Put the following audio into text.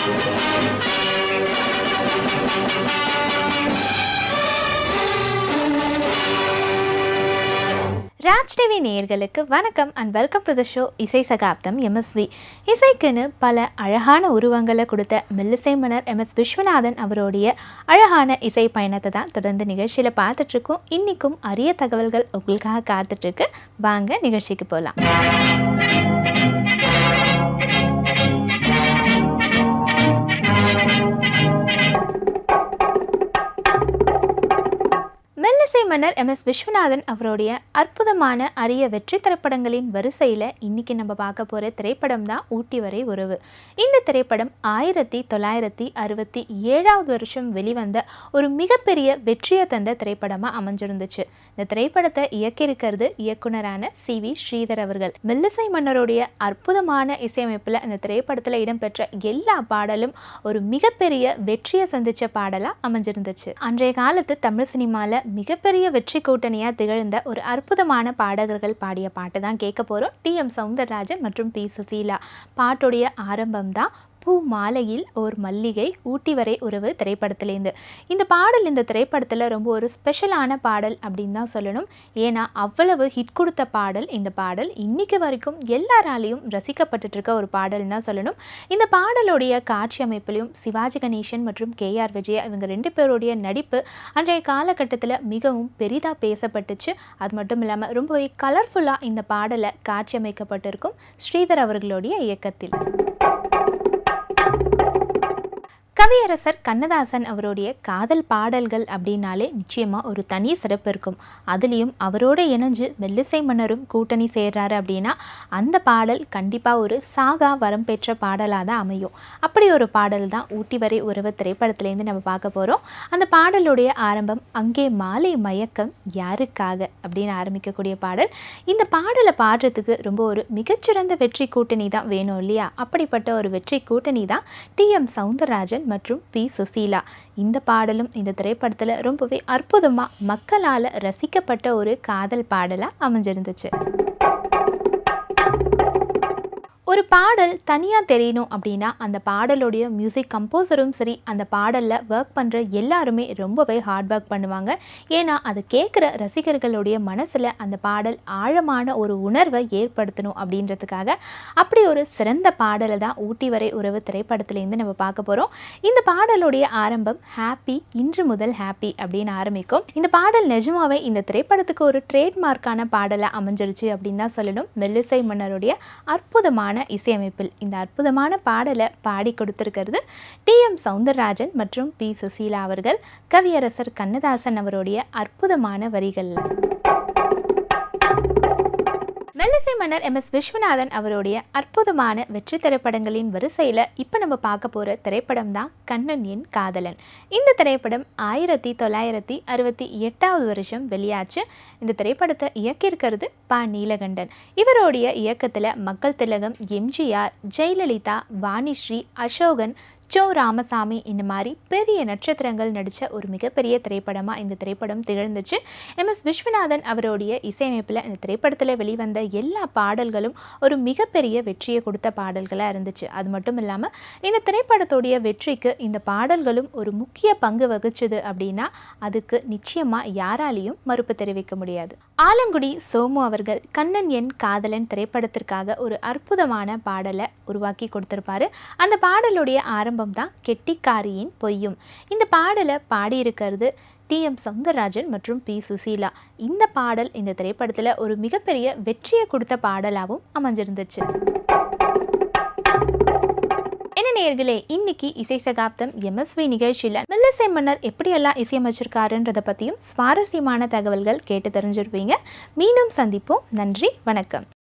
Raj TV நேயர்களுக்கு வணக்கம் and welcome to the show இசை சகாப்தம் எம்எஸ்வி இசைக்குன்னு பல அழகான உருவங்களை கொடுத்த மெல்லிசை மன்னர் எம்எஸ் விஸ்வநாதன் அவருடைய அழகான இசை பயணத்தை தான் தொடர்ந்து நிகழ்ச்சியில் பார்த்துட்ருக்கோம் இன்றைக்கும் அரிய தகவல்கள் உங்களுக்காக காத்துட்ருக்கு வாங்க நிகழ்ச்சிக்கு போகலாம் மெல்லிசை மன்னர் எம் எஸ் விஸ்வநாதன் அவருடைய அற்புதமான அரிய வெற்றி திரைப்படங்களின் வரிசையில் இன்னைக்கு நம்ம பார்க்க போகிற திரைப்படம் தான் ஊட்டி வரை உறவு இந்த திரைப்படம் ஆயிரத்தி தொள்ளாயிரத்தி அறுபத்தி ஏழாவது வருஷம் வெளிவந்த ஒரு மிகப்பெரிய வெற்றியை தந்த திரைப்படமாக அமைஞ்சிருந்துச்சு இந்த திரைப்படத்தை இயக்கியிருக்கிறது இயக்குனரான சி வி ஸ்ரீதர் அவர்கள் மெல்லிசை மன்னருடைய அற்புதமான இசையமைப்பில் இந்த திரைப்படத்தில் இடம்பெற்ற எல்லா பாடலும் ஒரு மிகப்பெரிய வெற்றியை சந்திச்ச பாடலாக அமைஞ்சிருந்துச்சு அன்றைய காலத்து தமிழ் சினிமாவில் மிகப்பெரிய வெற்றி கூட்டணியாக திகழ்ந்த ஒரு அற்புதமான பாடகர்கள் பாடிய பாட்டு தான் கேட்க போகிறோம் டி எம் சவுந்தரராஜன் மற்றும் பி சுசீலா பாட்டுடைய ஆரம்பம் தான் பூ மாலையில் ஓர் மல்லிகை ஊட்டி வரை உறவு திரைப்படத்திலேருந்து இந்த பாடல் இந்த திரைப்படத்தில் ரொம்ப ஒரு ஸ்பெஷலான பாடல் அப்படின்னு தான் சொல்லணும் ஏன்னா அவ்வளவு ஹிட் கொடுத்த பாடல் இந்த பாடல் இன்னைக்கு வரைக்கும் எல்லாராலையும் ரசிக்கப்பட்டுட்டு இருக்க ஒரு பாடல் தான் சொல்லணும் இந்த பாடலுடைய காட்சி அமைப்பிலையும் சிவாஜி கணேசன் மற்றும் கே ஆர் விஜயா இவங்க ரெண்டு பேருடைய நடிப்பு அன்றைய காலகட்டத்தில் மிகவும் பெரிதாக பேசப்பட்டுச்சு அது மட்டும் இல்லாமல் ரொம்பவே கலர்ஃபுல்லாக இந்த பாடலை காட்சி அமைக்கப்பட்டிருக்கும் ஸ்ரீதர் அவர்களுடைய இயக்கத்தில் கவியரசர் கண்ணதாசன் அவருடைய காதல் பாடல்கள் அப்படின்னாலே நிச்சயமாக ஒரு தனி சிறப்பு இருக்கும் அதுலேயும் அவரோட இணைஞ்சு மெல்லிசை மன்னரும் கூட்டணி சேர்றாரு அப்படின்னா அந்த பாடல் கண்டிப்பாக ஒரு சாகா வரம் பெற்ற பாடலாக தான் அமையும் அப்படி ஒரு பாடல் தான் ஊட்டி வரை உறவு திரைப்படத்துலேருந்து நம்ம பார்க்க போகிறோம் அந்த பாடலுடைய ஆரம்பம் அங்கே மாலை மயக்கம் யாருக்காக அப்படின்னு ஆரம்பிக்கக்கூடிய பாடல் இந்த பாடலை பாடுறதுக்கு ரொம்ப ஒரு மிகச்சிறந்த வெற்றி கூட்டணி தான் வேணும் இல்லையா அப்படிப்பட்ட ஒரு வெற்றி கூட்டணி தான் டி எம் சவுந்தரராஜன் மற்றும் பி சுசீலா இந்த பாடலும் இந்த திரைப்படத்தில் ரொம்பவே அற்புதமாக மக்களால் ரசிக்கப்பட்ட ஒரு காதல் பாடலாக அமைஞ்சிருந்துச்சு ஒரு பாடல் தனியாக தெரியணும் அப்படின்னா அந்த பாடலுடைய மியூசிக் கம்போசரும் சரி அந்த பாடலில் ஒர்க் பண்ணுற எல்லாருமே ரொம்பவே ஹார்ட் ஒர்க் பண்ணுவாங்க ஏன்னா அது கேட்குற ரசிகர்களுடைய மனசில் அந்த பாடல் ஆழமான ஒரு உணர்வை ஏற்படுத்தணும் அப்படின்றதுக்காக அப்படி ஒரு சிறந்த பாடலை தான் ஊட்டி வரை உறவு திரைப்படத்துலேருந்து நம்ம பார்க்க போகிறோம் இந்த பாடலுடைய ஆரம்பம் ஹாப்பி இன்று முதல் ஹாப்பி அப்படின்னு ஆரம்பிக்கும் இந்த பாடல் நிஜமாவே இந்த திரைப்படத்துக்கு ஒரு ட்ரேட்மார்க்கான பாடலாக அமைஞ்சிருச்சு அப்படின்னு தான் சொல்லணும் மெல்லிசை மன்னருடைய அற்புதமான இசையமைப்பில் இந்த அற்புதமான பாடலை பாடி கொடுத்திருக்கிறது டி எம் சவுந்தரராஜன் மற்றும் பி சுசீலா அவர்கள் கவியரசர் கண்ணதாசன் அவருடைய அற்புதமான வரிகள் மெல்லிசை மன்னர் எம் எஸ் விஸ்வநாதன் அவருடைய அற்புதமான வெற்றி திரைப்படங்களின் வரிசையில் இப்போ நம்ம பார்க்க போகிற திரைப்படம் தான் கண்ணன் என் காதலன் இந்த திரைப்படம் ஆயிரத்தி தொள்ளாயிரத்தி அறுபத்தி எட்டாவது வருஷம் வெளியாச்சு இந்த திரைப்படத்தை இயக்கியிருக்கிறது பா நீலகண்டன் இவருடைய இயக்கத்தில் மக்கள் திலகம் எம்ஜிஆர் ஜெயலலிதா வாணிஸ்ரீ அசோகன் சோ ராமசாமி இந்த மாதிரி பெரிய நட்சத்திரங்கள் நடித்த ஒரு மிகப்பெரிய திரைப்படமாக இந்த திரைப்படம் திகழ்ந்துச்சு எம் எஸ் விஸ்வநாதன் அவருடைய இசையமைப்பில் இந்த திரைப்படத்தில் வெளிவந்த எல்லா பாடல்களும் ஒரு மிகப்பெரிய வெற்றியை கொடுத்த பாடல்களாக இருந்துச்சு அது மட்டும் இல்லாமல் இந்த திரைப்படத்துடைய வெற்றிக்கு இந்த பாடல்களும் ஒரு முக்கிய பங்கு வகிச்சுது அப்படின்னா அதுக்கு நிச்சயமாக யாராலையும் மறுப்பு தெரிவிக்க முடியாது ஆலங்குடி சோமு அவர்கள் கண்ணன் என் காதலன் திரைப்படத்திற்காக ஒரு அற்புதமான பாடலை உருவாக்கி கொடுத்திருப்பாரு அந்த பாடலுடைய ஆரம்பம் தான் கெட்டிக்காரியின் பொய்யும் இந்த பாடலை பாடியிருக்கிறது டி எம் சவுந்தரராஜன் மற்றும் பி சுசீலா இந்த பாடல் இந்த திரைப்படத்தில் ஒரு மிகப்பெரிய வெற்றியை கொடுத்த பாடலாகவும் அமைஞ்சிருந்துச்சு என்ன நேர்களே இன்னைக்கு இசை சகாப்தம் எம்எஸ்வி நிகழ்ச்சியில் மெல்லிசை மன்னர் எப்படியெல்லாம் இசையமைச்சிருக்காருன்றதை பற்றியும் சுவாரஸ்யமான தகவல்கள் கேட்டு தெரிஞ்சிருப்பீங்க மீண்டும் சந்திப்போம் நன்றி வணக்கம்